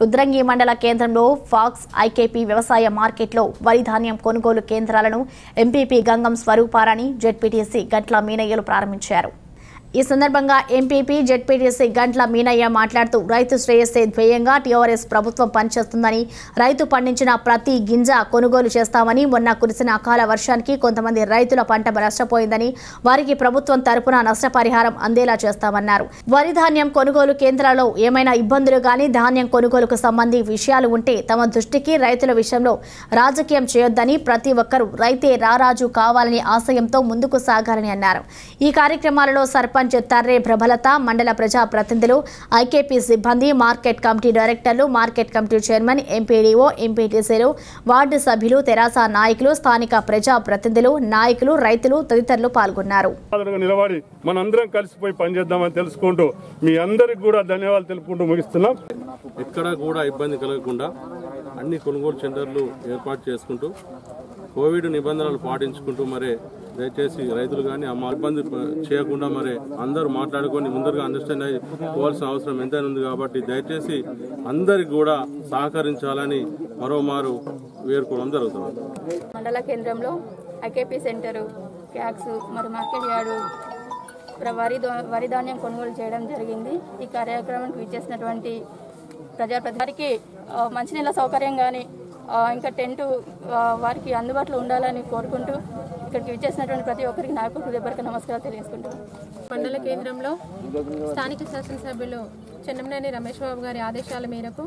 రుద్రంగి మండల కేంద్రంలో pox IKP వ్యవసాయ మార్కెట్లో వరి ధాన్యం కొనుగోలు కేంద్రాలను ఎంపీపీ గంగం స్వరూపారాణి జెడ్పీటీసీ గట్ల మీనయ్యలు ప్రారంభించారు ఈ సందర్భంగా ఎంపీపీ జెడ్పీటీసీ గంట్ల మీనయ్య మాట్లాడుతూ రైతు శ్రేయస్సే ధ్యేయంగా టీఆర్ఎస్ ప్రభుత్వం పనిచేస్తుందని రైతు పండించిన ప్రతి గింజ కొనుగోలు చేస్తామని మొన్న కురిసిన అకాల వర్షానికి కొంతమంది రైతుల పంట నష్టపోయిందని వారికి ప్రభుత్వం తరపున నష్టపరిహారం అందేలా చేస్తామన్నారు వరి ధాన్యం కొనుగోలు కేంద్రాల్లో ఏమైనా ఇబ్బందులు గాని ధాన్యం కొనుగోలుకు సంబంధి విషయాలు ఉంటే తమ దృష్టికి రైతుల విషయంలో రాజకీయం చేయొద్దని ప్రతి ఒక్కరూ రైతే రారాజు కావాలని ఆశయంతో ముందుకు సాగాలని అన్నారు ఈ కార్యక్రమాలలో సర్పంచ్ తర్రే ప్రభలత మండల ప్రజా ప్రతినిధులు ఐకేపీ సిబ్బంది మార్కెట్ కమిటీ డైరెక్టర్లు మార్కెట్ కమిటీ చైర్మన్ ఎంపీడీఓ ఎంపీటీసీలు వార్డు సభ్యులు తెరాస నాయకులు స్థానిక ప్రజా ప్రతినిధులు నాయకులు రైతులు తదితరులు పాల్గొన్నారు ఆదరణగా నిలబడి మనందరం కలిసిపోయి పనిచేద్దామని తెలుసుకుంటూ మీ అందరికి కూడా ధన్యవాదాలు తెలుపుకుంటూ ముగిస్తున్నాం ఎక్కడా కూడా ఇబ్బంది కలగకుండా అన్ని కొనుగోలు సెంటర్లు ఏర్పాటు చేసుకుంటూ కోవిడ్ నిబంధనలు పాటించుకుంటూ మరి దయచేసి రైతులు కానీ ఆ ఇబ్బంది ప- చేయకుండా మరి అందరూ మాట్లాడుకొని ముందరగా అండర్స్టాండ్ అయ్యిపోవాల్సిన అవసరం ఎంతైనా ఉంది కాబట్టి దయచేసి అందరికి కూడా సహకరించాలని మరోమారు వేడుకోవడం జరుగుతుంది మండల కేంద్రంలో ఐకేపీ సెంటరు క్యాక్స్ మరి మార్కెట్ యార్డు ప్ర- వరి దా- వరి ధాన్యం కొనుగోలు చేయడం జరిగింది ఈ కార్యక్రమానికి విచ్చేసినటువంటి ప్రజాప్రతినిధికి ఆ, మంచినీళ్ళ సౌకర్యం కానీ ఇంకా టెంట్ ఆ, వారికి అందుబాటులో ఉండాలని కోరుకుంటూ ఇక్కడికి విచ్చేసినటువంటి ప్రతి ఒక్కరికి నాకు హృదయపూర్వక నమస్కారాలు తెలియజేసుకుంటున్నాను మండల కేంద్రంలో స్థానిక శాసనసభ్యులు చెన్నంనేని రమేష్ బాబు గారి ఆదేశాల మేరకు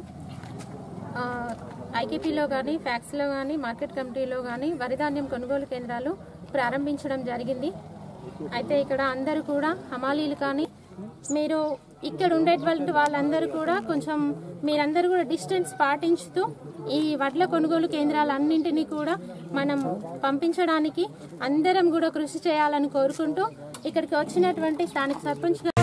ఆ, ఐకేపీలో కానీ ఫ్యాక్స్లో కానీ మార్కెట్ కమిటీలో కానీ వరి ధాన్యం కొనుగోలు కేంద్రాలు ప్రారంభించడం జరిగింది అయితే ఇక్కడ అందరూ కూడా హమాలీలు కానీ మీరు ఇక్కడ ఉండేటువంటి వాళ్ళందరూ కూడా కొంచెం మీరందరూ కూడా డిస్టెన్స్ పాటించుతూ ఈ వడ్ల కొనుగోలు కేంద్రాలన్నింటినీ కూడా మనం పంపించడానికి అందరం కూడా కృషి చేయాలని కోరుకుంటూ ఇక్కడికి వచ్చినటువంటి స్థానిక సర్పంచ్